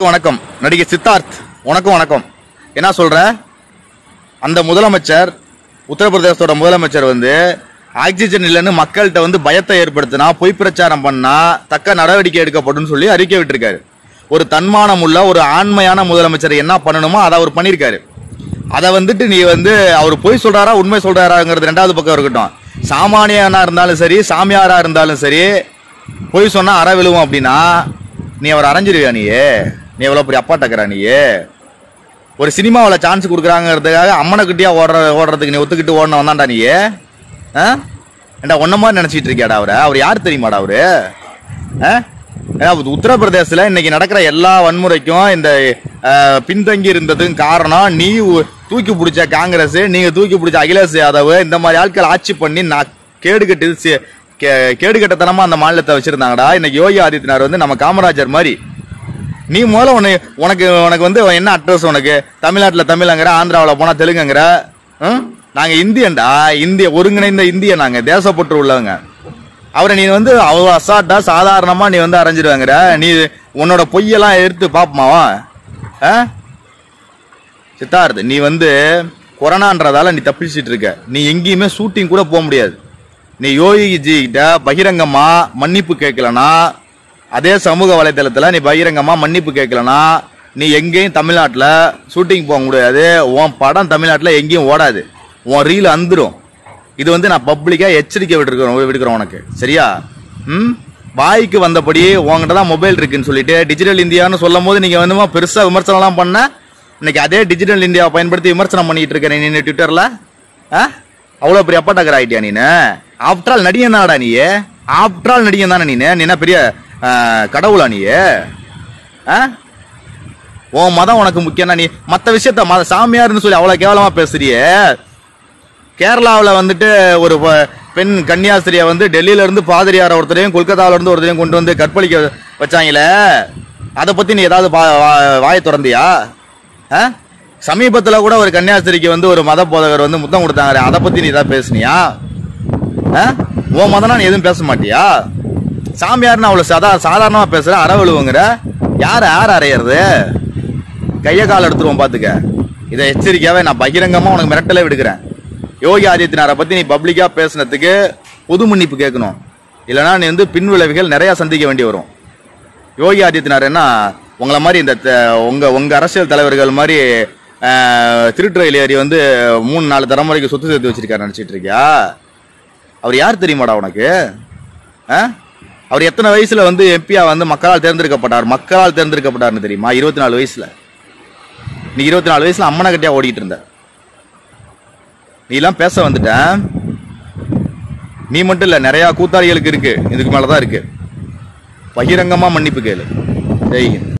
வணக்கம் நடிகை சித்தார்த் உனக்கும் வணக்கம் என்ன சொல்ற அந்த முதலமைச்சர் உத்தரப்பிரதேசத்தோட முதலமைச்சர் வந்து ஆக்சிஜன் இல்லைன்னு மக்கள்கிட்ட வந்து பயத்தை ஏற்படுத்தினா பொய் பிரச்சாரம் பண்ணா தக்க நடவடிக்கை எடுக்கப்படும் சொல்லி அறிக்கை விட்டிருக்காரு ஒரு தன்மானம் உள்ள ஒரு ஆண்மையான முதலமைச்சர் என்ன பண்ணணுமோ அதை அவர் பண்ணியிருக்காரு அதை வந்துட்டு நீ வந்து அவர் பொய் சொல்றாரா உண்மை சொல்றாராங்கிறது ரெண்டாவது பக்கம் இருக்கட்டும் சாமானியனா இருந்தாலும் சரி சாமியாரா இருந்தாலும் சரி பொய் சொன்னா அற விழுவும் அப்படின்னா நீ அவர் அரைஞ்சிருவியா நீயே நீ எவ்வளவு பெரிய அப்பா டக்கரா நீயே ஒரு சினிமாவில் சான்ஸ் கொடுக்குறாங்கிறதுக்காக அம்மனை குட்டியா ஓடுற ஓடுறதுக்கு நீ ஒத்துக்கிட்டு ஓடின வந்தான்டா நீ ஆ ஏண்டா ஒன்ன மாதிரி நினைச்சிட்டு இருக்கியாடா அவரை அவர் யார் தெரியுமாடா அவரு ஆ? ஏன்னா, உத்தரப்பிரதேசத்துல இன்னைக்கு நடக்கிற எல்லா வன்முறைக்கும் இந்த ஆ, பின்தங்கி இருந்ததுக்கு காரணம் நீ உ- தூக்கி பிடிச்ச காங்கிரஸ் நீங்க தூக்கி பிடிச்ச அகிலேஷ் யாதவ் இந்த மாதிரி ஆட்கள் ஆட்சி பண்ணி நான் கேடு கட்டு சி- கே- கேடு கட்டத்தனமா அந்த மாநிலத்தை வச்சிருந்தாங்கடா இன்னைக்கு யோகி ஆதித்யநாத் வந்து நம்ம காமராஜர் மாதிரி நீ முதல்ல உனக்கு உனக்கு உனக்கு வந்து என்ன அட்ரஸ் உனக்கு தமிழ்நாட்டில் தமிழங்கிற ஆந்திராவில் போனால் தெலுங்குங்கிற ம்? நாங்க இந்தியன்டா இந்திய ஒருங்கிணைந்த இந்திய நாங்க தேசப்பற்று உள்ளவங்க அவரை நீ வந்து அவ்வளோ அசால்ட்டா சாதாரணமா நீ வந்து அரைஞ்சிடுவாங்கிற நீ உன்னோட பொய்யெல்லாம் எடுத்து பாப்பமாவா ஆ சித்தார்த் நீ வந்து கொரோனான்றதால நீ தப்பிச்சிட்டு இருக்க நீ எங்கேயுமே ஷூட்டிங் கூட போக முடியாது நீ யோகி ஜி கிட்ட பகிரங்கமா மன்னிப்பு கேட்கலனா அதே சமூக வலைதளத்துல நீ பகிரங்கமா மன்னிப்பு கேட்கலனா நீ எங்கேயும் தமிழ்நாட்டில் ஷூட்டிங் போக முடியாது உன் படம் தமிழ்நாட்டில் எங்கேயும் ஓடாது உன் ரீல் அந்துரும் இது வந்து நான் பப்ளிக்கா எச்சரிக்கை விட்டுருக்கிறோம் விடுக்கிறோம் உனக்கு சரியா ம் வாய்க்கு வந்தபடி உங்ககிட்ட தான் மொபைல் இருக்குன்னு சொல்லிட்டு டிஜிட்டல் இந்தியான்னு சொல்லும் போது நீங்க வந்து பெருசா விமர்சனம்லாம் பண்ண இன்னைக்கு அதே டிஜிட்டல் இந்தியாவை பயன்படுத்தி விமர்சனம் பண்ணிட்டு இருக்க நீ ட்விட்டர்ல ஆ அவ்வளோ பெரிய அப்பாட்டக்கர் ஆயிட்டியா நீனு ஆஃப்டர் ஆல் நடிகன் தானடா நீ ஆஃப்டர் ஆல் நடிகன் தானே நீனு நீ என்ன பெரிய ஆ, கடவுளா நீ ஆ உன் மதம் உனக்கு முக்கியம்னா நீ மற்ற விஷயத்த மத சாமியார்னு சொல்லி அவ்வளோ கேவலமா பேசுறியே கேரளாவில் வந்துட்டு ஒரு ப- பெண் கன்னியாஸ்திரியை வந்து டெல்லியில இருந்து பாதிரியார் ஒருத்தரையும் கொல்கத்தாவில இருந்து ஒருத்தரையும் கொண்டு வந்து கற்பழிக்க வச்சாங்களே அதை பத்தி நீ ஏதாவது பா- வா- வாயை திறந்தியா ஆ? சமீபத்துல கூட ஒரு கன்னியாஸ்திரிக்கு வந்து ஒரு மத போதகர் வந்து முத்தம் கொடுத்தாங்க அதை பத்தி நீ ஏதாவது பேசுனியா ஆ? உன் மதம்னா நீ எதுவும் பேச மாட்டியா சாமியார்னு அவ்வளவு சாதா சாதாரணமா பேசுற அறவழுவுங்கிற யார் யார் அறையிறது கைய கால் எடுத்துருவோம் பாத்துக்க இதை எச்சரிக்கையாவே நான் பகிரங்கமா உனக்கு மிரட்டலே விடுக்கிறேன் யோகி ஆதித்யநாத்தை பத்தி நீ பப்ளிக்கா பேசுனதுக்கு பொது மன்னிப்பு கேட்கணும் இல்லைன்னா நீ வந்து பின் விளைவுகள் நிறைய சந்திக்க வேண்டி வரும் யோகி ஆதித்யநாத் என்ன உங்களை மாதிரி இந்த த- உங்க உங்க அரசியல் தலைவர்கள் மாதிரி ஆஹ், திருட்டுறையில் ஏறி வந்து மூணு நாலு தலைமுறைக்கு சொத்து சேர்த்து வச்சிருக்காரு நினைச்சிட்டு இருக்கியா அவர் யார் தெரியுமாடா உனக்கு ஆ? அவர் எத்தனை வயசுல வந்து எம்பியா வந்து மக்களால் தேர்ந்தெடுக்கப்பட்டார் மக்களால் தேர்ந்தெடுக்கப்பட்டார்னு தெரியுமா இருபத்தி நாலு வயசுல நீ இருபத்தி நாலு வயசுல அம்மனை கட்டியா ஓடிட்டு இருந்த நீ எல்லாம் பேச வந்துட்ட நீ மட்டும் இல்ல நிறைய கூத்தாளிகளுக்கு இருக்கு இதுக்கு மேலதான் இருக்கு பகிரங்கமா மன்னிப்பு கேளு ஜெய் ஹிந்த்